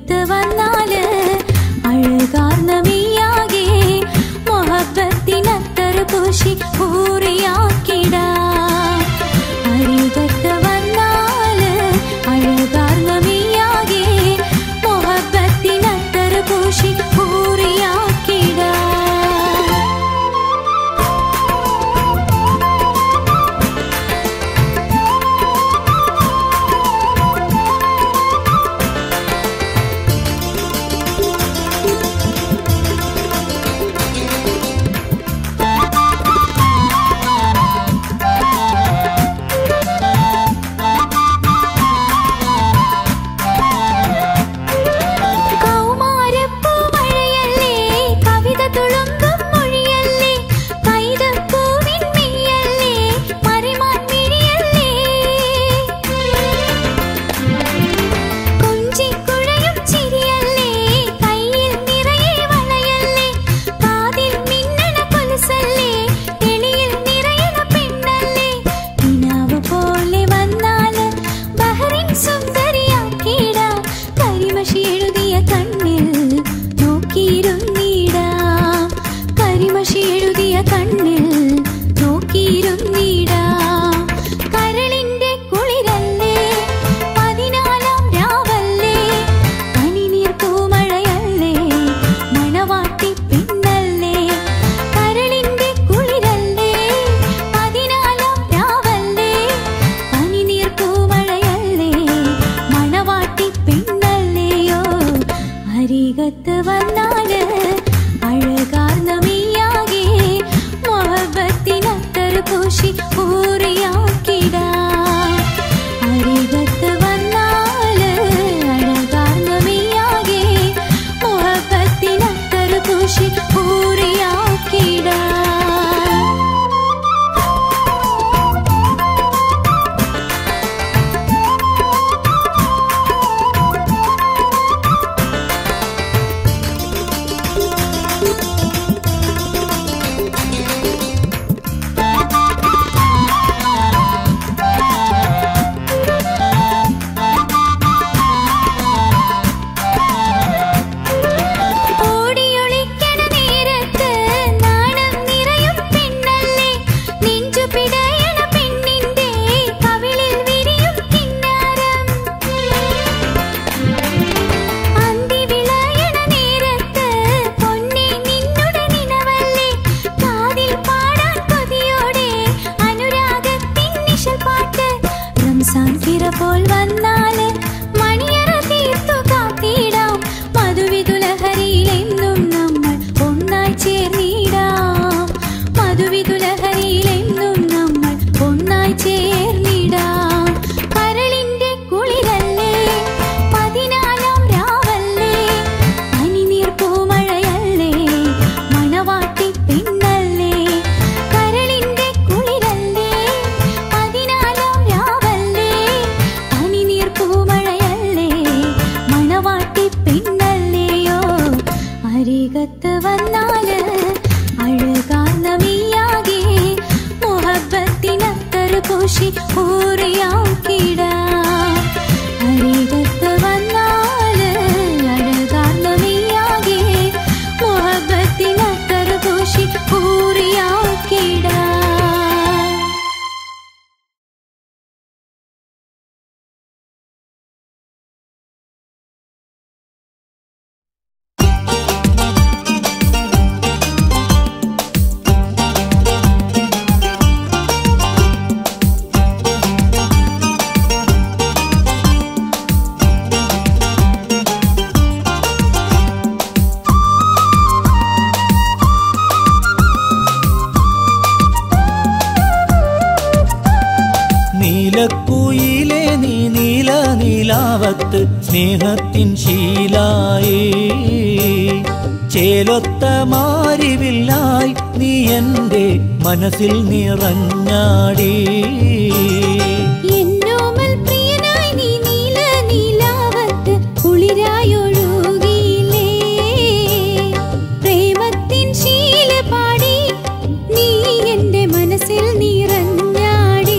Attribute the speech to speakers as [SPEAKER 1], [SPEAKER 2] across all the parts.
[SPEAKER 1] അരികത്ത് വന്നാല് അഴകാർന്ന മെയ്യാകെ മൊഹബത്തിനത്തർ പൂശി ഊറിയാക്കിട അരികത്ത് വന്നാല് അഴകാർന്ന മെയ്യാകെ മൊഹബത്തിനത്തർ പൂശി ഊറിയാക്കിട കൗമാരപ്പൂമഴയല്ലേ കവിത തുളുമ്പും മൊഴിയല്ലേ കൈതപ്പൂവിൻ മെയ്യല്ലേ മറിമാൻ മിഴിയല്ലേ കൊഞ്ചിക്കുഴയും ചിരിയല്ലേ കയ്യിൽ നിറയെ വളയല്ലേ കാതിൽ മിന്നണ കൊലുസല്ലേ തെളിയിൽ നിറയണ പെണ്ണല്ലേ കിനാവ് പോലെ വന്നാല് ബഹറിൻ സുന്ദരിയാക്കിട കരിമഷി എഴുതിയ കണ്ണിൽ നോക്കിയിരുന്നിടാം കരിമഷി എഴുതിയ കണ്ണിൽ നോക്കിയിരുന്നിടാം കരളിന്റെ കുളിരല്ലേ പതിനാലാം രാവല്ലേ പനിനീർ പൂമഴയല്ലേ മണവാട്ടി പിന്നല്ലേ കരളിന്റെ കുളിരല്ലേ പതിനാലാം രാവല്ലേ പനിനീർ പൂമഴയല്ലേ മണവാട്ടി പിന്നല്ലയോ അരികത്ത് വന്നാല് അഴകാർന്ന മെയ്യാകെ മൊഹബത്തിനത്തർ പൂശി ഊറിയാക്കിട അരികത്ത് വന്നാല് അഴകാർന്ന മെയ്യാകെ മൊഹബത്തിനത്തർ പൂശി ഊറിയാക്കിട ഓടിയൊളിക്കണ നേരത്ത് നാണം നിറയും പെണ്ണല്ലേ നെഞ്ചു പിടയണ പെണ്ണിന്റെ കവിളിൽ വിരിയും കിന്നാരം അന്തി വിളയണ നേരത്ത് പൊന്നെ നിന്നുടെ നിനവല്ലേ കാതിൽ പാടാൻ കൊതിയോടെ അനുരാഗത്തിൻ നിശൽ പാട്ട് റംസാൻ പിറ പോൽ വന്നാല് മണിയറ തീർത്തു കാത്തിടാം മധുവിതുലഹരിയിലെന്നും നമ്മൾ ഒന്നായി ചേർന്നിടാം മധുവിതുലഹരിയിലെന്നും നമ്മൾ ഒന്നായി ചേർന്നിടാം കരളിന്റെ കുളിരല്ലേ പതിനാലാം രാവല്ലേ പനിനീർ പൂമഴയല്ലേ മണവാട്ടി പിന്നല്ലേ കരളിന്റെ കുളിരല്ലേ പതിനാലാം രാവല്ലേ പനിനീർ പൂമഴയല്ലേ മണവാട്ടി പിന്നല്ലയോ അരികത്ത് വന്നാല് അഴകാർന്ന മെയ്യാകെ മുഹബത്തിനത്തർ പൂശി ഊറിയാക്കിട അരികത്ത് വന്നാല് അഴകാർന്ന മെയ്യാകെ മുഹബത്തിനത്തർ പൂശി ഊറിയാക്കിട
[SPEAKER 2] നീലക്കുയിലെ നീ നീല നീലാവത്ത് സ്നേഹത്തിൻ ശീലായേ ചേലൊത്ത മാരിവില്ലായി നീ എൻ്റെ മനസ്സിൽ നിറഞ്ഞാടി
[SPEAKER 1] എന്നോമൽ പ്രിയനായി നീ നീല നീലാവത്ത് കുളിരായൊഴുകിയില്ലേ പ്രേമത്തിൻ ശീല പാടി നീ എന്റെ മനസ്സിൽ നിറഞ്ഞാടി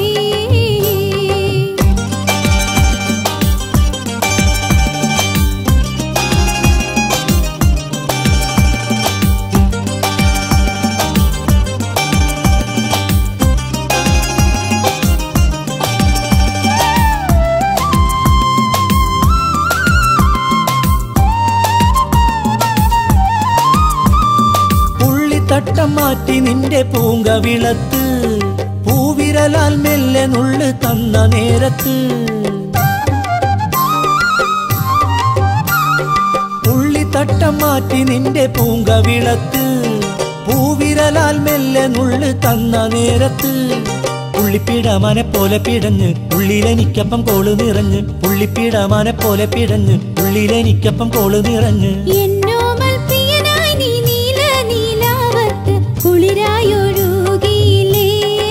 [SPEAKER 2] തട്ടം മാറ്റി നിന്റെ പൂങ്കവിളത്ത് പൂവിരലാൽ മെല്ലെ നുള്ളു തന്ന നേരത്ത് ഉള്ളിത്തട്ടം മാറ്റി നിന്റെ പൂങ്കവിളത്ത് പൂവിരലാൽ മെല്ലെ നുള്ളു തന്ന നേരത്ത് പുള്ളിപ്പിടമാനെ പോലെ പിടഞ്ഞ് ഉള്ളിലെനിക്കപ്പം കോള് നിറഞ്ഞ് പുള്ളിപ്പിടമാനെ പോലെ പിടഞ്ഞ് ഉള്ളിലെനിക്കപ്പം കോള് നിറഞ്ഞ്
[SPEAKER 1] എന്നോമൽ പ്രിയനായി നീ നീല നീലാവത്ത് കുളിരായൊഴുകിയില്ലേ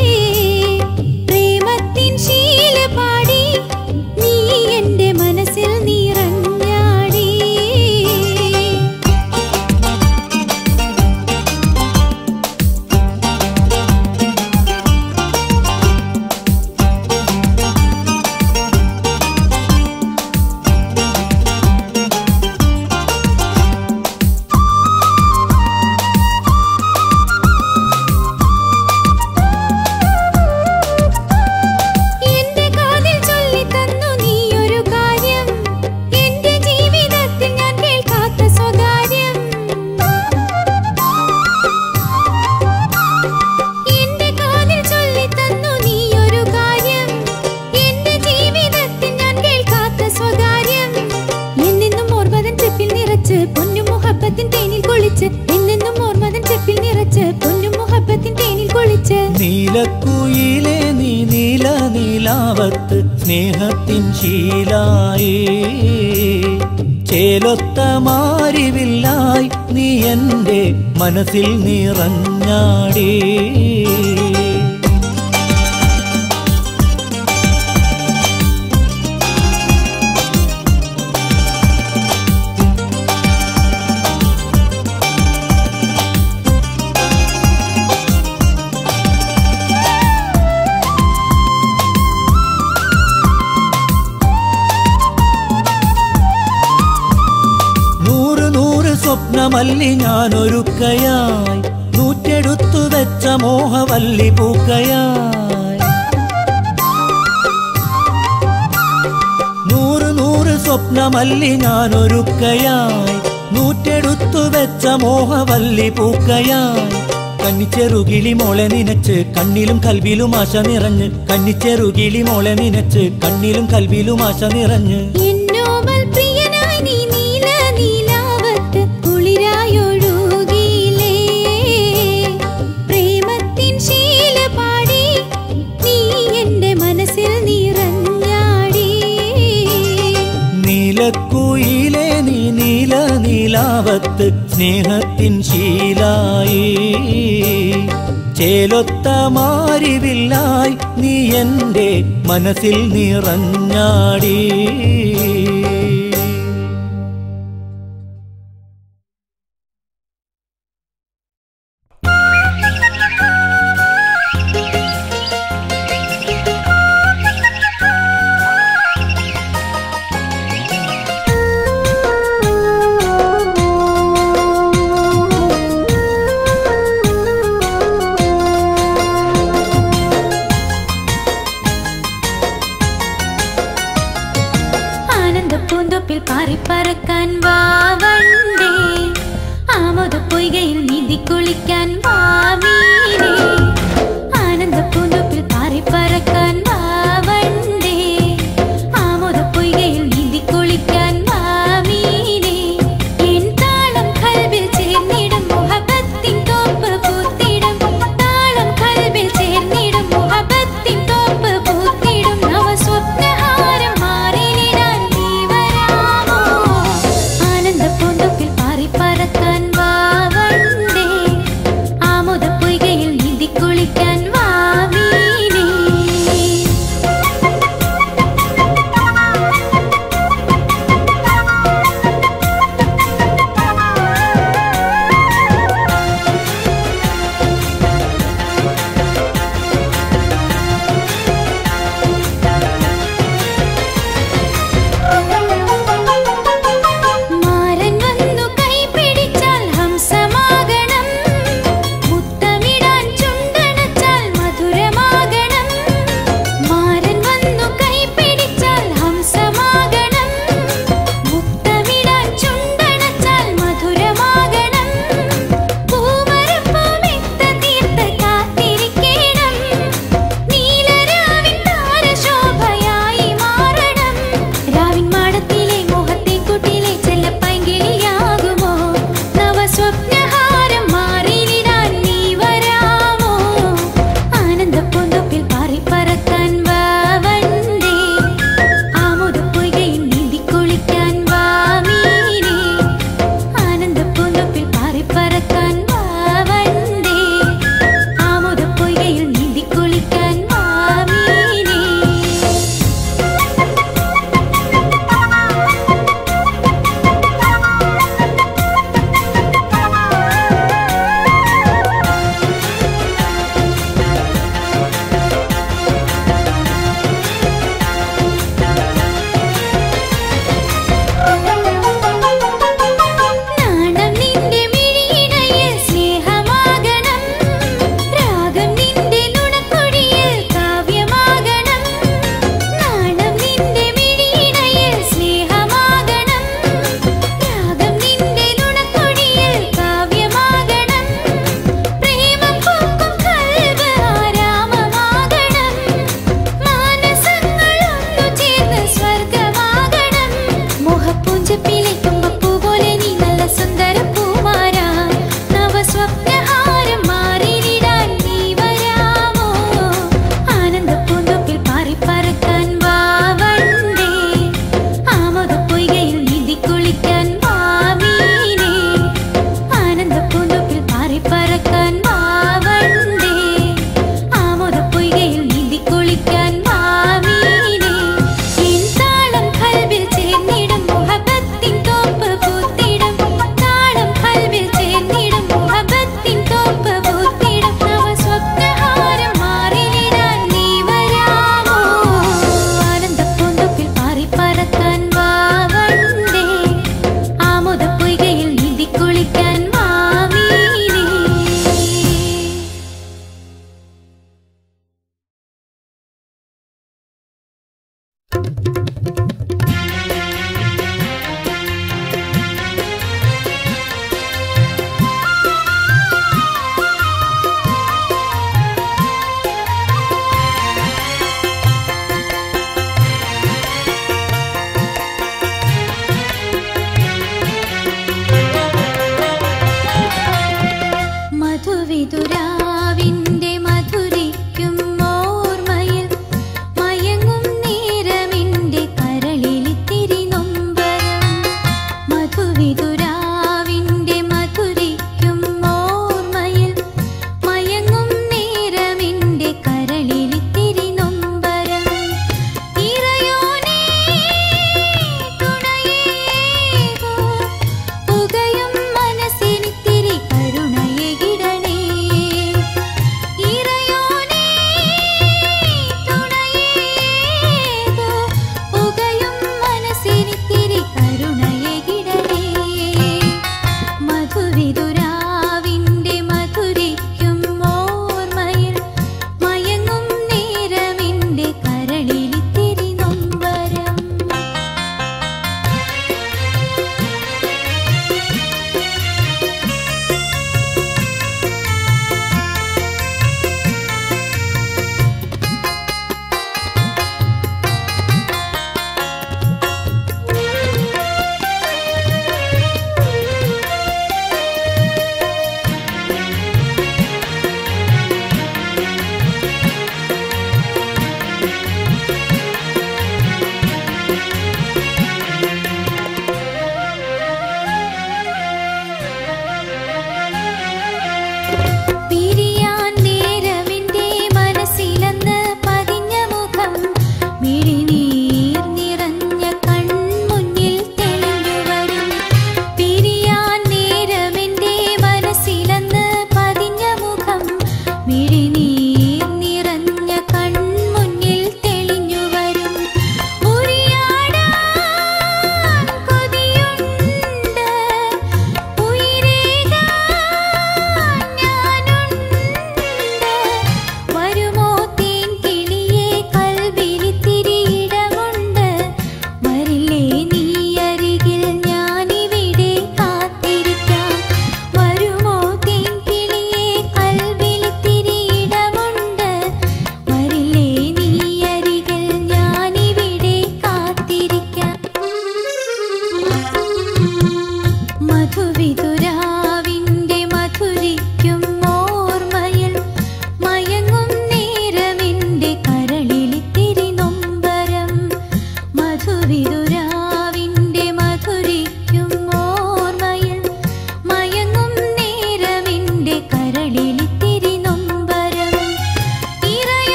[SPEAKER 1] പ്രേമത്തിൻ ശീലപാടി നീ എൻ്റെ മനസ്സിൽ നിറഞ്ഞാടി എന്റെ കാതിൽ ചൊല്ലിത്തന്നു നീയൊരു കാര്യം എന്റെ ജീവിതത്തിൽ ഞാൻ കേൾക്കാത്ത സ്വകാര്യം എന്റെ കാതിൽ ചൊല്ലിത്തന്നു നീയൊരു കാര്യം എന്റെ ജീവിതത്തിൽ ഞാൻ കേൾക്കാത്ത സ്വകാര്യം എന്നെന്നും ഓർമ്മതൻ ചെപ്പിൽ നിറച്ച് പൊന്നും മുഹബത്തിൻ തേനിൽ കുളിച്ച് എന്നെന്നും ഓർമ്മതൻ ചെപ്പിൽ നിറച്ച് പൊന്നും മുഹബത്തിൻ തേനിൽ കുളിച്ച്
[SPEAKER 2] നീലക്കുയിലെ നീ നീല നീലാവത്ത് സ്നേഹത്തിൻ ശീലായേ ചേലൊത്ത മാരിവില്ലായി നീ എൻ്റെ മനസ്സിൽ നിറഞ്ഞാടേ നൂറ് നൂറ് സ്വപ്നമല്ലി ഞാനൊരുക്കയായി നൂറ്റെടുത്തു വെച്ച മോഹവല്ലി പൂക്കയായി നൂറ് നൂറ് സ്വപ്നമല്ലി ഞാനൊരുക്കയായി നൂറ്റെടുത്തു വെച്ച മോഹവല്ലി പൂക്കയായി കണ്ണിച്ചെറുകിളി മോളെ നിനച്ച് കണ്ണിലും കൽവിലും ആശ നിറഞ്ഞ് കണ്ണിച്ചെറുകിളി മോളെ നിനച്ച് കണ്ണിലും കൽവിലും ആശ നിറഞ്ഞ്
[SPEAKER 1] എന്നോമൽ പ്രിയനായി നീ നീല നീലാവത്ത് കുളിരായൊഴുകിയില്ലേ പ്രേമത്തിൻ ശീലപാടി നീ എൻ്റെ മനസ്സിൽ നിറഞ്ഞാടി
[SPEAKER 2] നീലക്കുയിലെ നീ നീല നീലാവത്ത് സ്നേഹത്തിൻ ശീലായി ചേലൊത്ത മാരിവില്ലായി നീ എൻ്റെ മനസ്സിൽ നിറഞ്ഞാടി
[SPEAKER 1] ആനന്ദപ്പൂന്തൊപ്പിൽ പാറിപ്പറക്കാൻ വാവണ്ടേ ആമോദ പൊയ്കയിൽ നീന്തി കുളിക്കാൻ വാമീനേ ആനന്ദപ്പൂന്തൊപ്പിൽ പാറിപ്പറക്കാൻ വാവണ്ടേ ആമോദ പൊയ്കയിൽ നീന്തി കുളിക്കാൻ വാമീനേ എൻ താളം കൽവിൽ ചേർന്നിടും മുഹബത്തിൻ തോപ്പ് പൂത്തിടും താളം കൽവിൽ ചേർന്നിടും മുഹബത്തിൻ തോപ്പ് പൂത്തിടും നവ സ്വപ്നഹാരം മാറിലിടാൻ നീ വരാമോ ആനന്ദപ്പൂന്തൊപ്പിൽ പാറിപ്പറക്കാൻ വാവണ്ടേ ആമോദ പൊയ്കയിൽ നീന്തി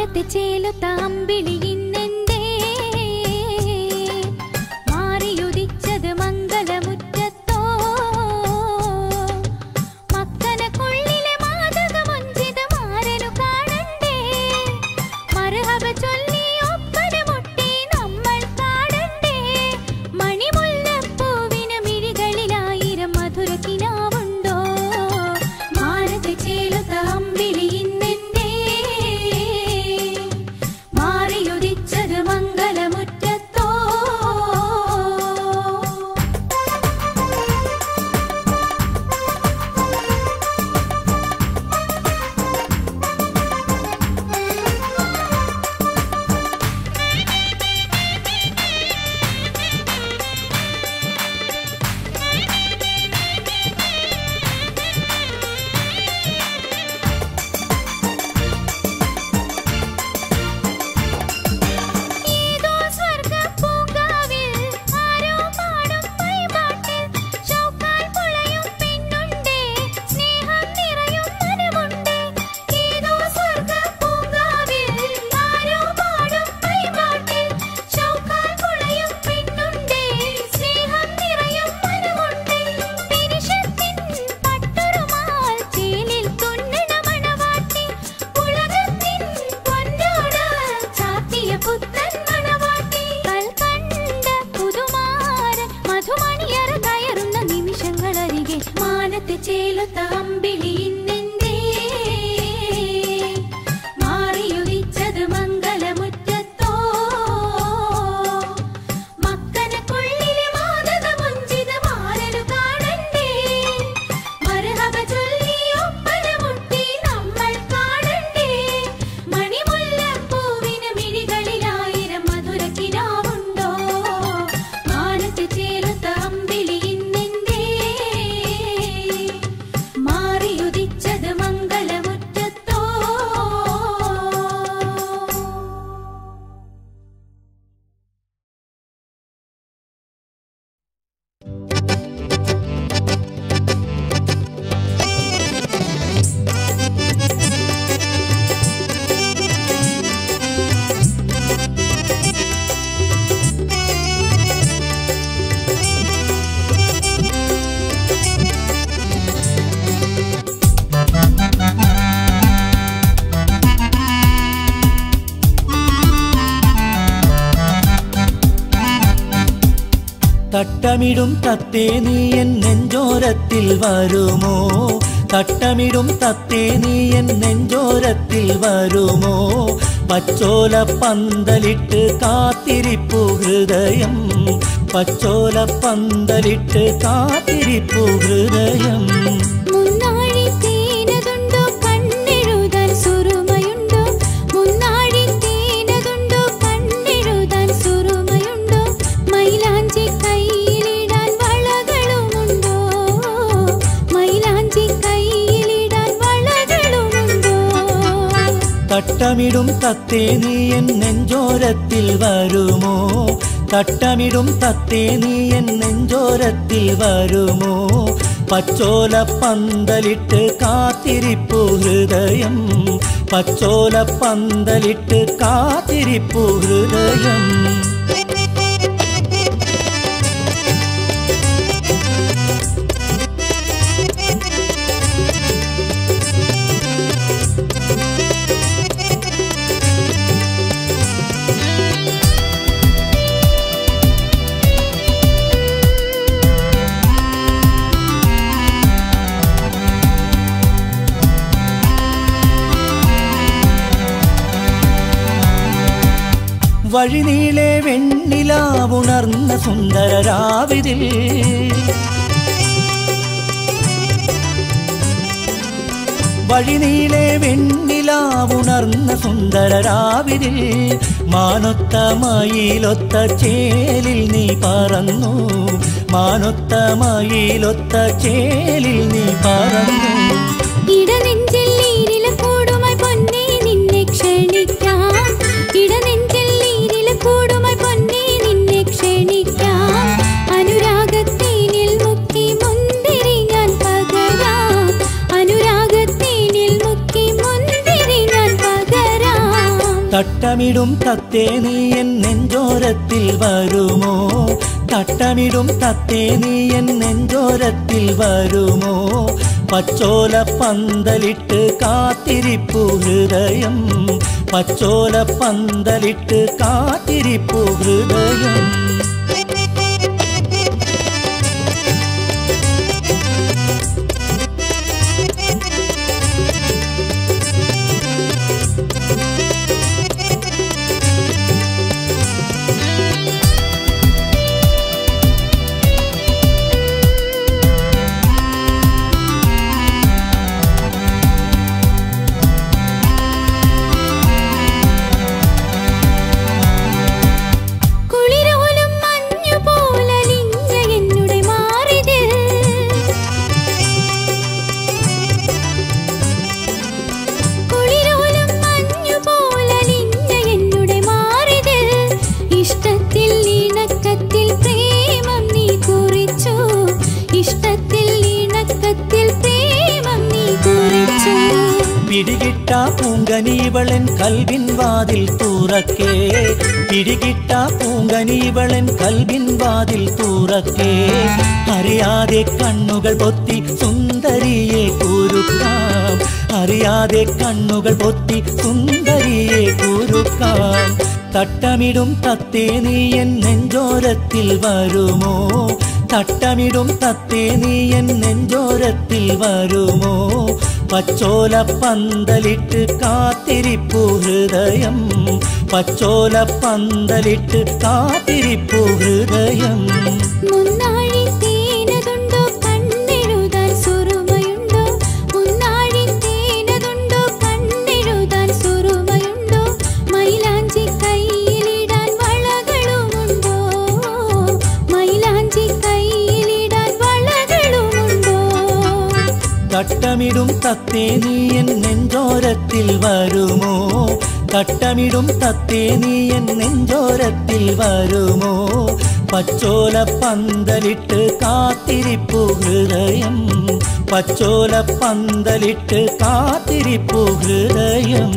[SPEAKER 1] മാനത്തെ ചേലുത്ത അമ്പിളി ഇന്നെന്തേ മാറിയുദിച്ചത് മംഗലമുറ്റത്തോ മക്കനക്കുള്ളിലെ മാതകമൊഞ്ചിത മാരനു കാണണ്ടേ മറുഹബ ചൊല്ലി ഒപ്പന മുട്ടി നമ്മൾ പാടണ്ടേ മണിമുല്ലപ്പൂവിന് മിഴികളിലായിരം മധുര കിനാവുണ്ടോ മാനത്തെ ചേലുത്ത അമ്പിളി ഇന്നെന്തേ മാറിയുദിച്ചത് മംഗലമുറ്റത്തോ ഏതോ സ്വർഗ്ഗപ്പൂങ്കാവിൽ ആരോ പാടും പൈപാട്ടിൽ ഷൗക്കാൽ പുളയും പെണ്ണുണ്ടേ സ്നേഹം നിറയും മനമുണ്ടേ ഏതോ സ്വർഗ്ഗപ്പൂങ്കാവിൽ ആരോ പാടും പൈപാട്ടിൽ ഷൗക്കാൽ പുളയും പെണ്ണുണ്ടേ സ്നേഹം നിറയും മനമുണ്ടേ പെരിശത്തിൻ പട്ടുറുമാൽ ചേലിൽ തുന്നണ മണവാട്ടി ഉലകത്തിൻ പൊന്നോട് ചാത്തിയ പുത്തൻ മണവാട്ടി കൽക്കണ്ട പുതുമാരൻ മധുമണിയറ കയറുന്ന നിമിഷങ്ങളരികെ മാനത്തെ ചേലത്ത അമ്പിളി ഇന്നെന്തേ മാറിയുദിച്ചത് മംഗലമുറ്റത്തോ മക്കനക്കുള്ളിലെ മാതകമുഞ്ചിത മാരനു കാണണ്ടേ മറുഹബ ചൊല്ലി ഒപ്പന മുട്ടി നമ്മൾ പാടണ്ടേ മണിമുല്ലപ്പൂവിന് മിഴികളിലായിരം മധുര കിനാവുണ്ടോ മാനത്ത് ചേലുത്ത അമ്പിളി ഇന്നെന്തേ മാറിയുദിച്ചത് മംഗലമുറ്റത്തോ
[SPEAKER 2] തട്ടമിടും തത്തേ നീ എൻ നെഞ്ചോരത്തിൽ വരുമോ തട്ടമിടും തത്തേ നീ എൻ നെഞ്ചോരത്തിൽ വരുമോ പച്ചോല പന്തലിട്ട് കാത്തിരിപ്പു ഹൃദയം പച്ചോല പന്തലിട്ട് കാത്തിരിപ്പു ഹൃദയം
[SPEAKER 1] മുന്നാഴി തേനതുണ്ടോ കണ്ണെഴുതാൻ സുറുമയുണ്ടോ മുന്നാഴി തേനതുണ്ടോ കണ്ണെഴുതാൻ സുറുമയുണ്ടോ മൈലാഞ്ചി കയ്യിലിടാൻ വളകളുമുണ്ടോ മൈലാഞ്ചി കയ്യിലിടാൻ വളകളുമുണ്ടോ
[SPEAKER 2] തട്ടമിടും തത്തേ നീ എൻ നെഞ്ചോരത്തിൽ വരുമോ തട്ടമിടും തത്തേ നീ എൻ നെഞ്ചോരത്തിൽ വരുമോ പച്ചോല പന്തലിട്ട് കാത്തിരിപ്പു ഹൃദയം പച്ചോല പന്തലിട്ട് കാത്തിരിപ്പു ഹൃദയം വഴിനീളെ വെണ്ണിലാവുണർന്ന സുന്ദര രാവിതിൽ വഴിനീളെ വെണ്ണിലാവുണർന്ന സുന്ദര രാവിതിൽ മാനൊത്ത മയിലൊത്ത ചേലിൽ നീ പറന്നു മാനൊത്ത മയിലൊത്ത ചേലിൽ നീ പറന്നു
[SPEAKER 1] ഇടനെഞ്ചിൽ നീരില കൂടുമായി പൊന്നേ നിന്നെ ക്ഷണിക്കാം ഇടനെഞ്ചിൽ നീരില കൂടുമായി പൊന്നേ നിന്നെ ക്ഷണിക്കാം അനുരാഗത്തേനിൽ മുക്കി മുന്തിരി ഞാൻ പകരാം അനുരാഗത്തേനിൽ മുക്കി മുന്തിരി ഞാൻ പകരാം
[SPEAKER 2] തട്ടമിടും തത്തേ നീ എൻ നെഞ്ചോരത്തിൽ വരുമോ തട്ടമിടും തത്തേ നീ എൻ നെഞ്ചോരത്തിൽ വരുമോ പച്ചോല പന്തലിട്ട് കാത്തിരിപ്പു ഹൃദയം പച്ചോല പന്തലിട്ട് കാത്തിരിപ്പു ഹൃദയം
[SPEAKER 1] കുളിരോലും മഞ്ഞുപോലലിഞ്ഞ എന്നുടെ മാറിതിൽ കുളിരോലും മഞ്ഞുപോലലിഞ്ഞ എന്നുടെ മാറിതിൽ ഇഷ്ടത്തിൽ ഇണക്കത്തിൽ പ്രേമം നീ കുറിച്ചു ഇഷ്ടത്തിൽ ഇണക്കത്തിൽ പ്രേമം നീ കുറിച്ചു
[SPEAKER 2] പിടികിട്ട പൂങ്കനീവളൻ കൽവിൻ വാതിൽ തുറക്കേ പിടികിട്ട പൂങ്കനീവളൻ കൽവിൻ വാതിൽ തുറക്കേ അറിയാതെ കണ്ണുകൾ പൊത്തി സുന്ദരിയെ കുരുക്കാം അറിയാതെ കണ്ണുകൾ പൊത്തി സുന്ദരിയെ കുരുക്കാം തട്ടമിടും തത്തേ നീ എൻ നെഞ്ചോരത്തിൽ വരുമോ തട്ടമിടും തത്തേ നീ എൻ നെഞ്ചോരത്തിൽ വരുമോ പച്ചോല പന്തലിട്ട് കാത്തിരിപ്പു ഹൃദയം പച്ചോല പന്തലിട്ട് കാത്തിരിപ്പു ഹൃദയം
[SPEAKER 1] മുന്നാഴി തേനതുണ്ടോ കണ്ണെഴുതാൻ സുറുമയുണ്ടോ മുന്നാഴി തേനതുണ്ടോ കണ്ണെഴുതാൻ സുറുമയുണ്ടോ മൈലാഞ്ചി കയ്യിലിടാൻ വളകളുമുണ്ടോ മൈലാഞ്ചി കയ്യിലിടാൻ വളകളുമുണ്ടോ
[SPEAKER 2] തട്ടമിടും തത്തേ നീ എൻ നെഞ്ചോരത്തിൽ വരുമോ തട്ടമിടും തത്തേ നീ എൻ നെഞ്ചോരത്തിൽ വരുമോ പച്ചോല പന്തലിട്ട് കാത്തിരിപ്പു ഹൃദയം പച്ചോല പന്തലിട്ട് കാത്തിരിപ്പു ഹൃദയം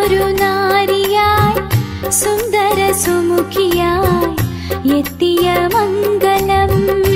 [SPEAKER 1] വന്നൊരു നാരിയായി സുന്ദര സുമുഖിയായി എത്തിയ മംഗളം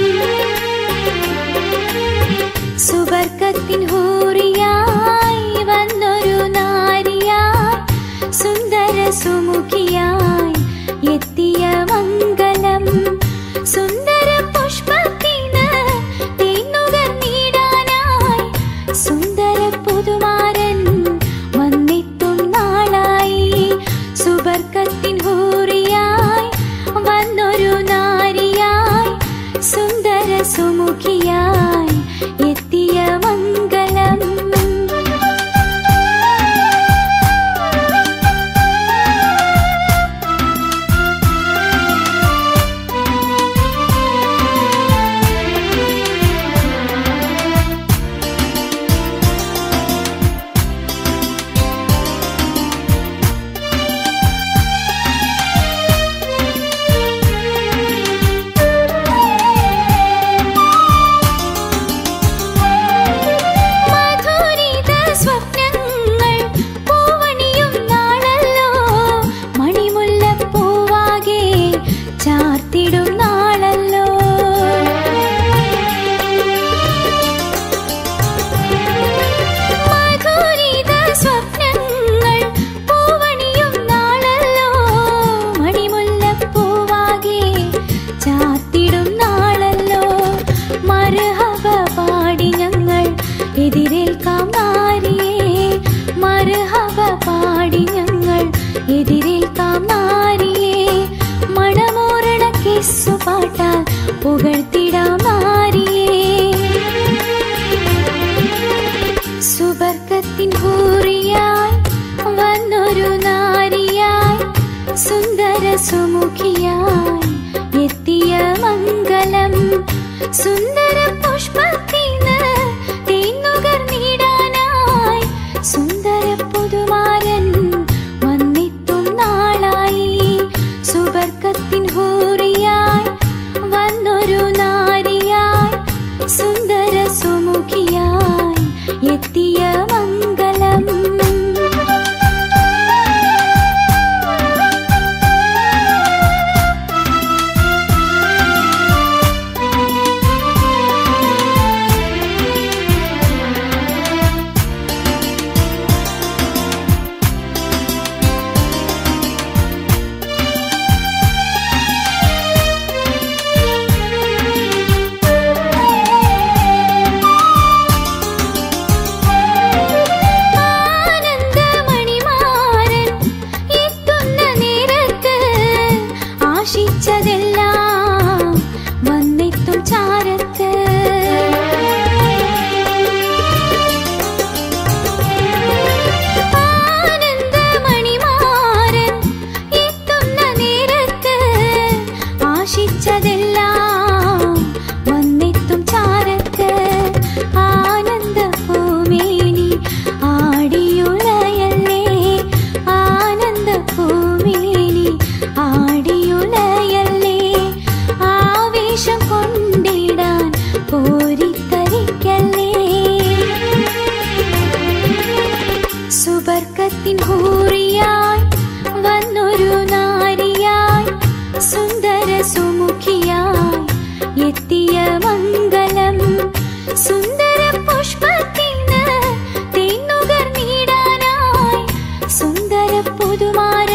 [SPEAKER 1] സുവർക്കത്തിൻ ഹൂറിയായി വന്നൊരു നാരിയായി സുന്ദര സുമുഖിയായി എത്തിയ മംഗളം സുന്ദര പുഷ്പത്തിന് തേന്നുകർന്നിടാനായി സുന്ദര പുതുമാരൻ വന്നെത്തും നാളായി സുബർക്കത്തിൻ ഹൂറിയായി വന്നൊരു നാരിയായി സുന്ദര സുമുഖിയായി എത്തിയ മംഗളം മധുരിത സ്വപ്നങ്ങൾ പൂവണിയും നാളല്ലോ മണിമുല്ലപ്പൂവാകെ ചാർത്തിടും നാളല്ലോ മധുരിത സ്വപ്നങ്ങൾ പൂവണിയും നാളല്ലോ മണിമുല്ലപ്പൂവാകെ ചാർത്തിടും നാളല്ലോ മരഹബ പാടി ഞങ്ങൾ എതിരേൽക്കാം നാരിയെ മരഹബ പാടി ഞങ്ങൾ എതിരേൽക്കാം നാരിയെ മണമോറണ കിസ്സു പാട്ടാൽ പുകഴ്ത്തിടാം നാരിയെ സുബർക്കത്തിൻ ഹൂറിയായി വന്നൊരു നാരിയായി സുന്ദര സുമുഖിയായി എത്തിയ മംഗളം സുന്ദര പുഷ്പത്തിന് തേന്നുകർന്നിടാനായി സുന്ദര പുതുമാരൻ വന്നെത്തും നാളായി സുബർക്കത്തിൻ ഹൂറിയായി വന്നൊരു നാരിയായി സുന്ദര സുമുഖിയായി എത്തിയ മംഗളം ആനന്ദമണിമാരൻ എത്തുന്ന നേരത്ത് ആശിച്ചതെല്ലാം വന്നെത്തും ചാരത്ത് ആനന്ദമണിമാരൻ എത്തുന്ന നേരത്ത് ആശിച്ചതെല്ലാം വന്നെത്തും ചാരത്ത് ആനന്ദ പൂമേനി ആടിയുലയല്ലേ ആനന്ദ പൂമേനി ആടിയുലയല്ലേ ആവേശം കൊണ്ടിടാൻ പോരിത്തരിക്കല്ലേ സുബർക്കത്തിൻ ഹൂറിയായി വന്നൊരു നാരിയായി സുന്ദര സുമുഖിയായി എത്തിയ മംഗളം സുന്ദര പുഷ്പത്തിന് തേന്നുകർന്നിടാനായി സുന്ദര പുതുമാര